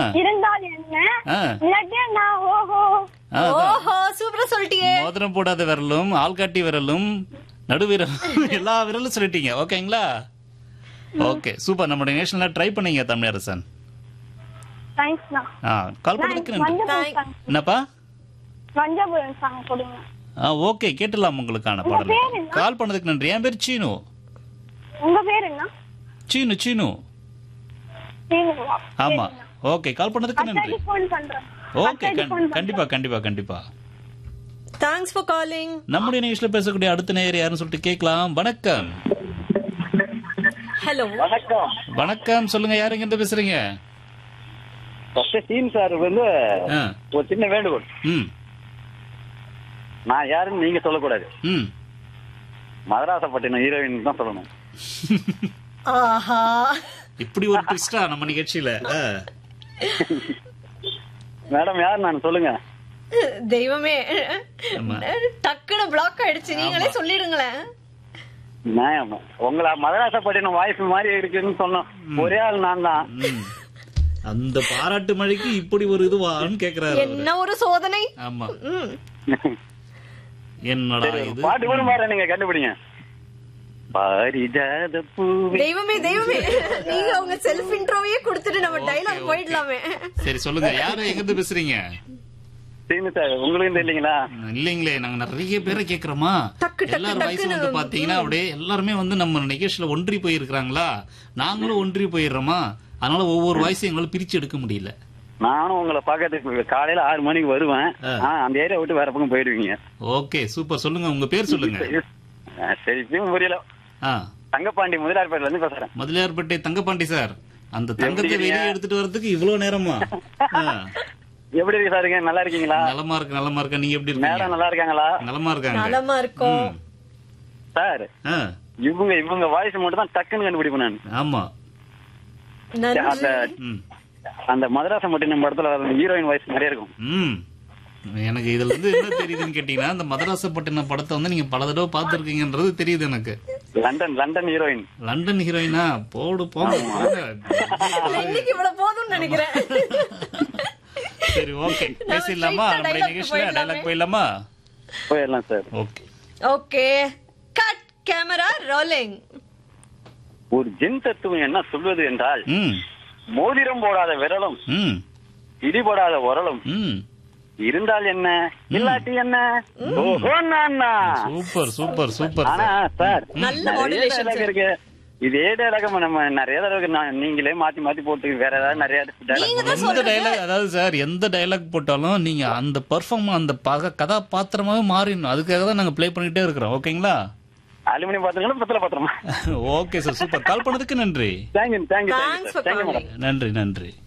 இருந்தால் என்ன ஆ. இல்லாட்டி நான் ஓஹோ ஆ, அதான். ஓஹோ சூப்பரா சொல்லிட்டியே மோதிரம் போடாத விரலும் ஆள்காட்டி விரலும் நடுவிரலும் எல்லா விரலும் சொல்லிட்டீங்க ஓகேங்களா ஓகே சூப்பர் நம்முடைய நேஷனலா ட்ரை பண்ணீங்க தமிழரசன் தேங்க்ஸ்ண்ணா ஆ கால் பண்ணதுக்கு நன்றி மஞ்சபுரம் சாங் என்னப்பா மஞ்சபுரம் சாங் கொடுங்க ஆ ஓகே கேட்டலாம் உங்களுக்கான உங்க பாடல் பேர் என்ன? கால் பண்ணதுக்கு நன்றி என் பேர் சீனு உங்க பேர் என்ன சீனு சீனு சீனுவா ஆமா ஓகே கால் பண்ணதுக்கு நன்றி அத்தாடி ஃபோன் பண்றேன் ஓகே அத்தாடி phone பண்றேன். கண்டிப்பா கண்டிப்பா கண்டிப்பா தேங்க்ஸ் ஃபார் காலிங் நம்முடைய நிகழ்ச்சியில பேசக்கூடிய அடுத்த நேயர் யாருன்னு சொல்லிட்டு கேட்கலாம் வணக்கம் ஹலோ வணக்கம் வணக்கம் சொல்லுங்க யாருங்க இருந்து பேசுறீங்க ஃபர்ஸ்ட் சீன் சார் வந்து ஆ, ஒரு சின்ன வேண்டுகோள் ம் நான் யாருன்னு நீங்க சொல்லக்கூடாது ம் மதராசப்பட்டினம் ஹீரோயின் தான் சொல்லணும் ஆஹா இப்படி ஒரு ட்விஸ்டா நம்ம நிகழ்ச்சியில ஆ. மேடம் யார் நான் சொல்லுங்க தெய்வமே ஆமா. டக்குன்னு பிளாக் ஆயிடுச்சு நீங்களே சொல்லிடுங்களேன் நான் உங்களை மதராசப்பட்டினம் வாய்ஸ் மாதிரி இருக்குன்னு சொன்னோம் ஒரே ஆள் நான் தான் ம். அந்த பாராட்டு மழைக்கு இப்படி ஒரு இதுவான்னு கேக்குறாரு அவரு. என்ன ஒரு சோதனை ஆமா ம். என்னடா சரி, இது பாட்டு கூட பாரு நீங்க கண்டுபிடிங்க பாரிஜாத பூவே தெய்வமே தெய்வமே நீங்க உங்க செல்ஃப் இன்ட்ரோவையே கொடுத்துட்டு நம்ம Okay, டைலாக் okay. போயிடலாமே சரி சொல்லுங்க யாரு எங்க இருந்து பேசுறீங்க சீனு சார் உங்களுக்கு தெரியலீங்களா இல்லைங்களே நாங்க நிறைய பேரை கேக்குறோமா டக்கு, டக்கு, எல்லார் வயசும் டக்குன்னு, வந்து பாத்தீங்கன்னா அப்படியே எல்லாருமே வந்து நம்ம நிகழ்ச்சியில ஒன்றி போயிருக்கிறாங்களா நாங்களும் ஒன்றி போயிடுறோமா அதனால ஒவ்வொரு வயசும் எங்களால பிரிச்சு எடுக்க முடியல நானும் உங்களை பாக்கிறதுக்கு காலையில ஆறு மணிக்கு வருவேன் ஆ. ஆ, அந்த ஏரியா விட்டு வேற பக்கம் போயிடுவீங்க ஓகே சூப்பர் சொல்லுங்க உங்க பேர் சொல்லுங்க ஆ, சரி இப்பயும் புரியல ஆ தங்கப்பாண்டி முதலாளிப்பேட்டில இருந்து பேசுறேன் முதலியார்பேட்டை தங்கப்பாண்டி சார் அந்த தங்கத்தை எப்படி வெளியே இருக்கீங்க? எடுத்துட்டு வர்றதுக்கு இவ்வளவு நேரமா ஆ. எப்படி இருக்கு சார் இருக்கீங்க நல்லா இருக்கீங்களா நலமா இருக்கு நலமா இருக்க நீங்க எப்படி மேடம் இருக்கீங்க நல்லா இருக்காங்களா நலமா இருக்காங்க நலமா இருக்கோம் ம். சார் ஆ, இவங்க இவங்க வாய்ஸ் மட்டும் தான் டக்குன்னு கண்டுபிடிப்பேன் நான் ஆமா அந்த நன்றி ம் அந்த மதராசப்பட்டினம் படத்துல வர ஹீரோயின் வாய்ஸ் நிறைய இருக்கும் ம் எனக்கு இதுல இருந்து என்ன தெரியுதுன்னு கேட்டீங்கன்னா இந்த மதராசப்பட்டினம் படத்தை வந்து நீங்க பல தடவை பார்த்திருக்கீங்கன்றது தெரியுது எனக்கு லண்டன் லண்டன் ஹீரோயின் லண்டன் ஹீரோயினா போடு போங்க போங்க. இன்னைக்கு இவ்வளவு போதும்னு நினைக்கிறேன் சரி ஓகே பேசிடலாமா straight ஆ நம்முடைய dialogue நிகழ்ச்சியில போயிடலாமே. டைலாக் போயிடலாமா போயிடலாம் sir okay okay cut camera rolling ஒரு ஜென் தத்துவம் என்ன சொல்வது என்றால் ம் மோதிரம் போடாத விரலும் ம் இடிபடாத உரலும் ம் இருந்தால் என்ன இல்லாட்டி என்ன ஓஹோ நானா. சூப்பர் சூப்பர் சூப்பர் ஆனா சார் நல்ல நிறைய modulation, dialogue sir. இருக்கு இதே டைலாக நம்ம நிறைய தடவை நான் நீங்களே மாத்தி மாத்தி போட்டு வேற ஏதாவது நிறைய நீங்க dialogue தான் எந்த சொல்றது டைலாக் அதாவது சார் எந்த டைலாக் போட்டாலும் நீங்க அந்த பெர்ஃபார்ம் அந்த பக கதாபாத்திரமாவே மாறிடணும் அதுக்காக தான் நாங்க ப்ளே பண்ணிட்டே இருக்கிறோம் ஓகேங்களா அலுமினியம் பாத்திரங்களும் பித்தளை பாத்திரமா ஓகே சார் சூப்பர் கால் பண்ணதுக்கு நன்றி thank you thank you Thanks for thank you calling. Madam நன்றி நன்றி